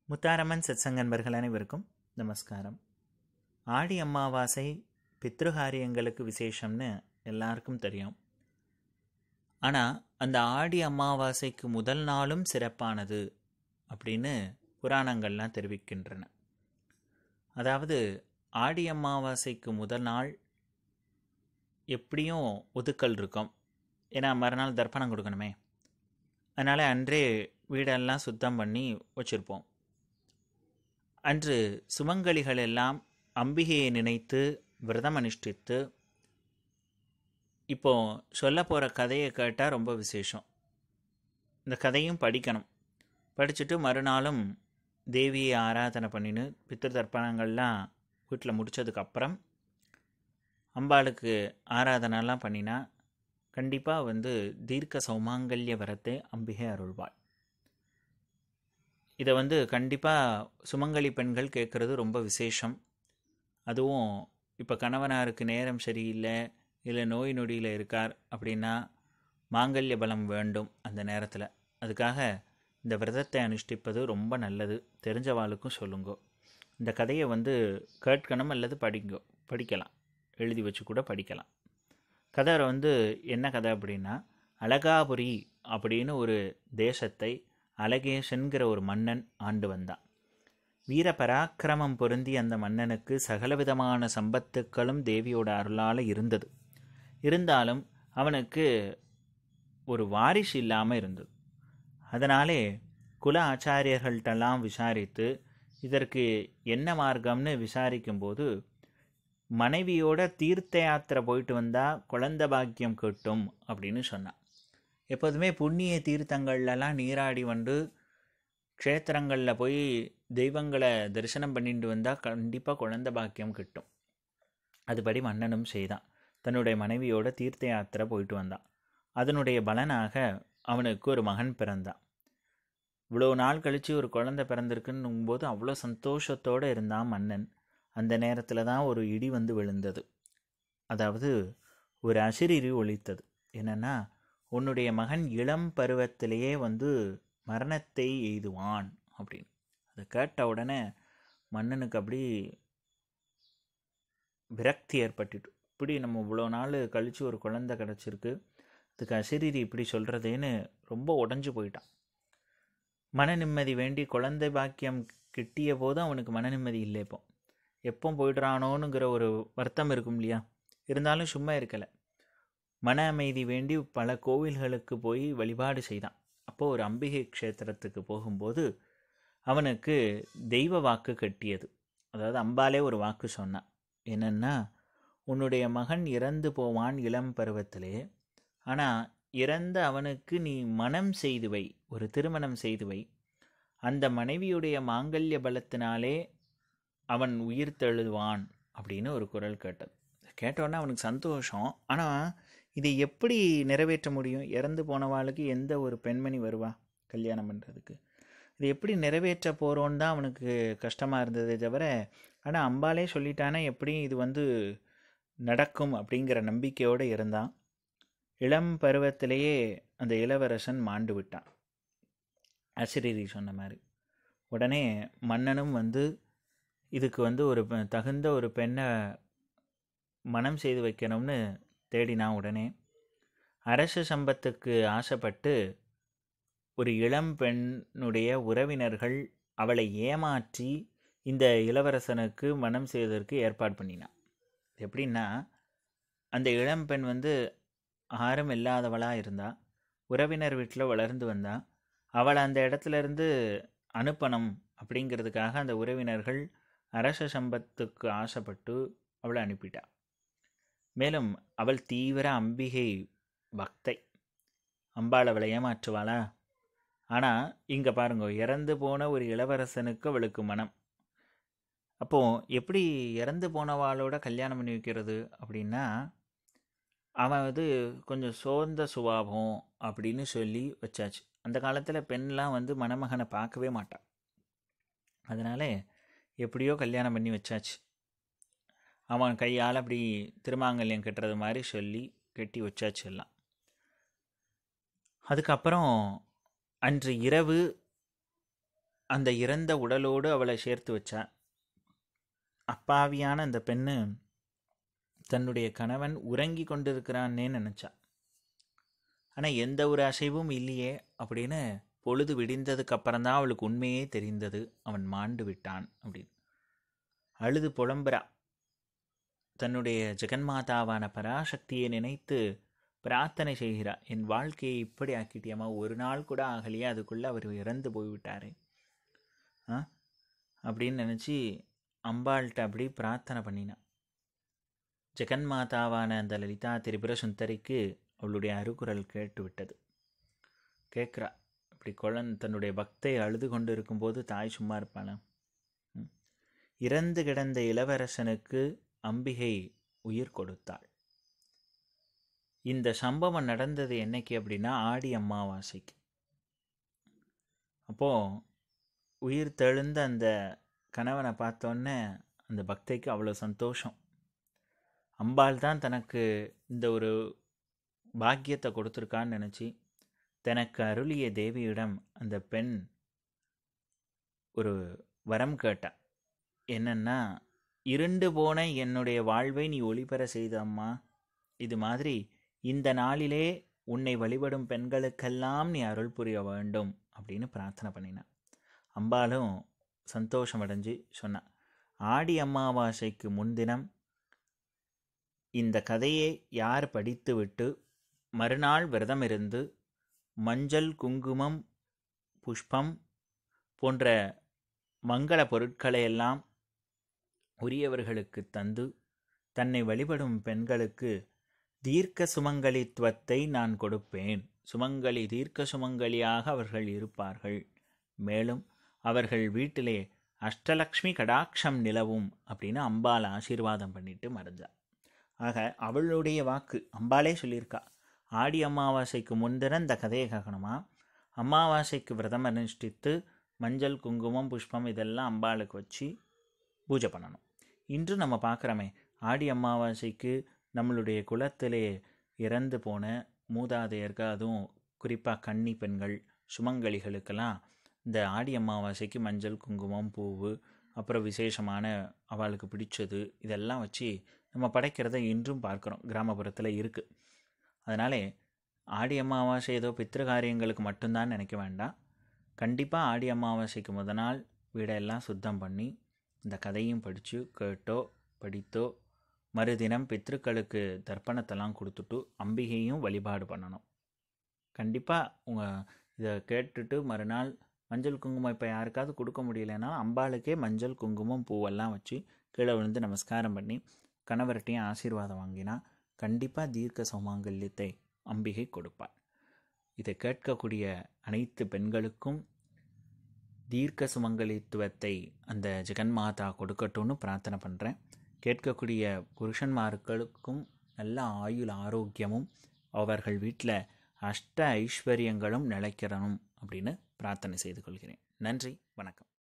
முத்தாரம்மன் சத்சங்கன்பர்கள் அனைவருக்கும் நமஸ்காரம் ஆடி அமாவாசை பித்ருகாரியங்களுக்கு விசேஷம்னு எல்லாருக்கும் தெரியும் ஆனால் அந்த ஆடி அமாவாசைக்கு முதல் நாளும் சிறப்பானது அப்படின்னு புராணங்கள்லாம் தெரிவிக்கின்றன அதாவது ஆடி அமாவாசைக்கு முதல் நாள் எப்படியும் ஒதுக்கல் இருக்கும் ஏன்னா மறுநாள் தர்ப்பணம் கொடுக்கணுமே அதனால் அன்றே வீடெல்லாம் சுத்தம் பண்ணி வச்சுருப்போம் அன்று சுமங்கலிகள் எல்லாம் அம்பிகையை நினைத்து விரதம் அனுஷ்டித்து இப்போ சொல்ல போகிற கதையை கேட்டால் ரொம்ப விசேஷம் இந்த கதையும் படிக்கணும் படிச்சுட்டு மறுநாளும் தேவியை ஆராதனை பண்ணின்னு பித்திரு தர்ப்பணங்கள்லாம் வீட்டில் முடித்ததுக்கப்புறம் அம்பாளுக்கு ஆராதனைலாம் பண்ணினா கண்டிப்பாக வந்து தீர்க்க சௌமாங்கல்ய வரத்தை அம்பிகை அருள்வாள் இதை வந்து கண்டிப்பாக சுமங்கலி பெண்கள் கேட்குறது ரொம்ப விசேஷம் அதுவும் இப்போ கணவனாருக்கு நேரம் சரியில்லை இல்லை நோய் நொடியில் இருக்கார் அப்படின்னா மாங்கல்ய பலம் வேண்டும் அந்த நேரத்தில் அதுக்காக இந்த விரதத்தை அனுஷ்டிப்பது ரொம்ப நல்லது தெரிஞ்சவாளுக்கும் சொல்லுங்க இந்த கதையை வந்து கேட்கணும் அல்லது படிங்க படிக்கலாம் எழுதி வச்சு கூட படிக்கலாம் கதை வந்து என்ன கதை அப்படின்னா அழகாபுரி அப்படின்னு ஒரு தேசத்தை அழகேஷன்கிற ஒரு மன்னன் ஆண்டு வந்தான் வீர பராக்கிரமம் பொருந்தி அந்த மன்னனுக்கு சகலவிதமான சம்பத்துக்களும் தேவியோட அருளால் இருந்தது இருந்தாலும் அவனுக்கு ஒரு வாரிசு இல்லாமல் இருந்தது அதனாலே குல ஆச்சாரியர்கள்ட்டெல்லாம் விசாரித்து இதற்கு என்ன மார்க்கம்னு விசாரிக்கும்போது மனைவியோட தீர்த்த யாத்திரை போயிட்டு வந்தால் குழந்த பாக்கியம் கிட்டும் அப்படின்னு சொன்னான் எப்போதுமே புண்ணிய தீர்த்தங்கள்லாம் நீராடி வந்து க்ஷேத்திரங்களில் போய் தெய்வங்களை தரிசனம் பண்ணிட்டு வந்தால் கண்டிப்பாக குழந்த பாக்கியம் கிட்டும் அதுபடி மன்னனும் செய்தான் தன்னுடைய மனைவியோட தீர்த்த யாத்திரை போயிட்டு வந்தான் அதனுடைய பலனாக அவனுக்கு ஒரு மகன் பிறந்தான் இவ்வளோ நாள் கழித்து ஒரு குழந்தை பிறந்திருக்குன்னும் போது அவ்வளோ சந்தோஷத்தோடு இருந்தான் மன்னன் அந்த நேரத்தில் தான் ஒரு இடி வந்து விழுந்தது அதாவது ஒரு அசிரிரி ஒழித்தது என்னென்னா உன்னுடைய மகன் இளம் பருவத்திலேயே வந்து மரணத்தை எய்துவான் அப்படின்னு அதை கேட்ட உடனே மன்னனுக்கு அப்படி விரக்தி ஏற்பட்டுட்டு இப்படி நம்ம இவ்வளோ நாள் கழித்து ஒரு குழந்தை கிடச்சிருக்கு அதுக்கு அசிரிரி இப்படி சொல்கிறதேன்னு ரொம்ப உடஞ்சி போயிட்டான் மன நிம்மதி வேண்டி குழந்தை பாக்கியம் கிட்டிய போது அவனுக்கு மன நிம்மதி இல்லை இப்போ எப்போ போயிடுறானோனுங்கிற ஒரு வருத்தம் இருக்கும் இல்லையா இருந்தாலும் சும்மா இருக்கலை மன அமைதி வேண்டி பல கோவில்களுக்கு போய் வழிபாடு செய்தான் அப்போது ஒரு அம்பிகை க்ஷேத்திரத்துக்கு போகும்போது அவனுக்கு தெய்வ வாக்கு கட்டியது அதாவது அம்பாலே ஒரு வாக்கு சொன்னான் என்னென்னா உன்னுடைய மகன் இறந்து போவான் இளம் பருவத்திலே ஆனால் இறந்த அவனுக்கு நீ மனம் செய்து வை ஒரு திருமணம் செய்து வை அந்த மனைவியுடைய மாங்கல்ய பலத்தினாலே அவன் உயிர் தழுவான் அப்படின்னு ஒரு குரல் கேட்டது கேட்டோன்னே அவனுக்கு சந்தோஷம் ஆனால் இதை எப்படி நிறைவேற்ற முடியும் இறந்து போனவாளுக்கு எந்த ஒரு பெண்மணி வருவா கல்யாணம் பண்ணுறதுக்கு இது எப்படி நிறைவேற்ற போகிறோன்னு தான் அவனுக்கு கஷ்டமாக இருந்ததே தவிர ஆனால் அம்பாலே சொல்லிட்டானே எப்படி இது வந்து நடக்கும் அப்படிங்கிற நம்பிக்கையோடு இருந்தான் இளம் பருவத்திலேயே அந்த இளவரசன் மாண்டு விட்டான் அசிரிரி சொன்ன மாதிரி உடனே மன்னனும் வந்து இதுக்கு வந்து ஒரு தகுந்த ஒரு பெண்ணை மனம் செய்து வைக்கணும்னு தேடினான் உடனே அரச சம்பத்துக்கு ஆசைப்பட்டு ஒரு இளம் பெண்ணுடைய உறவினர்கள் அவளை ஏமாற்றி இந்த இளவரசனுக்கு மனம் செய்வதற்கு ஏற்பாடு பண்ணினான் எப்படின்னா அந்த இளம் பெண் வந்து ஆரம் இல்லாதவளாக இருந்தா உறவினர் வீட்டில் வளர்ந்து வந்தா அவளை அந்த இடத்துல இருந்து அனுப்பணும் அப்படிங்கிறதுக்காக அந்த உறவினர்கள் அரச சம்பத்துக்கு ஆசைப்பட்டு அவளை அனுப்பிட்டா மேலும் அவள் தீவிர அம்பிகை பக்தை அம்பாள் அவளை ஏமாற்றுவாளா ஆனால் இங்கே பாருங்க இறந்து போன ஒரு இளவரசனுக்கு அவளுக்கு மனம் அப்போது எப்படி இறந்து போனவாளோட கல்யாணம் பண்ணி வைக்கிறது அப்படின்னா அவன் வந்து கொஞ்சம் சோர்ந்த சுபாவம் அப்படின்னு சொல்லி வச்சாச்சு அந்த காலத்தில் பெண்லாம் வந்து மணமகனை பார்க்கவே மாட்டான் அதனால் எப்படியோ கல்யாணம் பண்ணி வச்சாச்சு அவன் கையால் அப்படி திருமாங்கல்யம் கட்டுறது மாதிரி சொல்லி கட்டி வச்சாச்சு எல்லாம் அதுக்கப்புறம் அன்று இரவு அந்த இறந்த உடலோடு அவளை சேர்த்து வச்சா அப்பாவியான அந்த பெண்ணு தன்னுடைய கணவன் உறங்கி கொண்டிருக்கிறான்னே நினச்சா ஆனால் எந்த ஒரு அசைவும் இல்லையே அப்படின்னு பொழுது விடிந்ததுக்கு அப்புறம்தான் அவளுக்கு உண்மையே தெரிந்தது அவன் மாண்டு விட்டான் அப்படின்னு அழுது புலம்புறா தன்னுடைய ஜெகன்மாதாவான பராசக்தியை நினைத்து பிரார்த்தனை செய்கிறா என் வாழ்க்கையை இப்படி ஆக்கிட்டியம்மா ஒரு நாள் கூட ஆகலையே அதுக்குள்ளே அவர் இறந்து போய்விட்டாரே ஆ அப்படின்னு நினச்சி அம்பாள்கிட்ட அப்படி பிரார்த்தனை பண்ணினான் ஜெகன்மாதாவான அந்த லலிதா திரிபுர சுந்தரிக்கு அவளுடைய அருகுரல் கேட்டு விட்டது கேட்குறா இப்படி குழந்தை தன்னுடைய பக்தை அழுது கொண்டு இருக்கும்போது தாய் சும்மா இருப்பாளா இறந்து கிடந்த இளவரசனுக்கு அம்பிகை உயிர் கொடுத்தாள் இந்த சம்பவம் நடந்தது என்னைக்கு அப்படின்னா ஆடி அமாவாசைக்கு அப்போது உயிர் தெழுந்த அந்த கணவனை பார்த்தோன்னே அந்த பக்தைக்கு அவ்வளோ சந்தோஷம் அம்பாள் தான் தனக்கு இந்த ஒரு பாக்கியத்தை கொடுத்துருக்கான்னு நினச்சி தனக்கு அருளிய தேவியிடம் அந்த பெண் ஒரு வரம் கேட்டா என்னன்னா இருண்டு போன என்னுடைய வாழ்வை நீ ஒளிபெற செய்த அம்மா இது மாதிரி இந்த நாளிலே உன்னை வழிபடும் பெண்களுக்கெல்லாம் நீ அருள் புரிய வேண்டும் அப்படின்னு பிரார்த்தனை பண்ணினான் அம்பாலும் சந்தோஷம் அடைஞ்சு சொன்னான் ஆடி அமாவாசைக்கு முன்தினம் இந்த கதையை யார் படித்துவிட்டு மறுநாள் விரதம் இருந்து மஞ்சள் குங்குமம் புஷ்பம் போன்ற மங்கள பொருட்களை எல்லாம் உரியவர்களுக்கு தந்து தன்னை வழிபடும் பெண்களுக்கு தீர்க்க சுமங்கலித்துவத்தை நான் கொடுப்பேன் சுமங்கலி தீர்க்க சுமங்கலியாக அவர்கள் இருப்பார்கள் மேலும் அவர்கள் வீட்டிலே அஷ்டலக்ஷ்மி கடாட்சம் நிலவும் அப்படின்னு அம்பாள் ஆசீர்வாதம் பண்ணிட்டு மறைஞ்சா ஆக அவளுடைய வாக்கு அம்பாளே சொல்லியிருக்கா ஆடி அமாவாசைக்கு முன்தினம் இந்த கதையை கேட்கணுமா அமாவாசைக்கு விரதம் அனுஷ்டித்து மஞ்சள் குங்குமம் புஷ்பம் இதெல்லாம் அம்பாளுக்கு வச்சு பூஜை பண்ணணும் இன்று நம்ம பார்க்குறோமே ஆடி அமாவாசைக்கு நம்மளுடைய குலத்திலே இறந்து போன மூதாதையர்கள் அதுவும் குறிப்பாக கன்னி பெண்கள் சுமங்கலிகளுக்கெல்லாம் இந்த ஆடி அமாவாசைக்கு மஞ்சள் குங்குமம் பூவு அப்புறம் விசேஷமான அவளுக்கு பிடிச்சது இதெல்லாம் வச்சு நம்ம படைக்கிறத இன்றும் பார்க்குறோம் கிராமப்புறத்தில் இருக்குது அதனாலே ஆடி அமாவாசை ஏதோ பித்திருக்காரியங்களுக்கு மட்டும்தான் நினைக்க வேண்டாம் கண்டிப்பாக ஆடி அமாவாசைக்கு முத நாள் வீடெல்லாம் சுத்தம் பண்ணி இந்த கதையும் படித்து கேட்டோ படித்தோ மறுதினம் பித்ருக்களுக்கு தர்ப்பணத்தெல்லாம் கொடுத்துட்டு அம்பிகையும் வழிபாடு பண்ணணும் கண்டிப்பாக உங்கள் இதை கேட்டுட்டு மறுநாள் மஞ்சள் குங்குமம் இப்போ யாருக்காவது கொடுக்க முடியலன்னா அம்பாளுக்கே மஞ்சள் குங்குமம் பூவெல்லாம் வச்சு கீழே விழுந்து நமஸ்காரம் பண்ணி கணவர்கிட்டையும் ஆசீர்வாதம் வாங்கினா கண்டிப்பாக தீர்க்க சௌமாங்கல்யத்தை அம்பிகை கொடுப்பாள் இதை கேட்கக்கூடிய அனைத்து பெண்களுக்கும் தீர்க்க சுமங்கலித்துவத்தை அந்த ஜெகன்மாதா கொடுக்கட்டும்னு பிரார்த்தனை பண்ணுறேன் கேட்கக்கூடிய புருஷன்மார்களுக்கும் நல்ல ஆயுள் ஆரோக்கியமும் அவர்கள் வீட்டில் அஷ்ட ஐஸ்வர்யங்களும் நிலைக்கிறணும் அப்படின்னு பிரார்த்தனை செய்து கொள்கிறேன் நன்றி வணக்கம்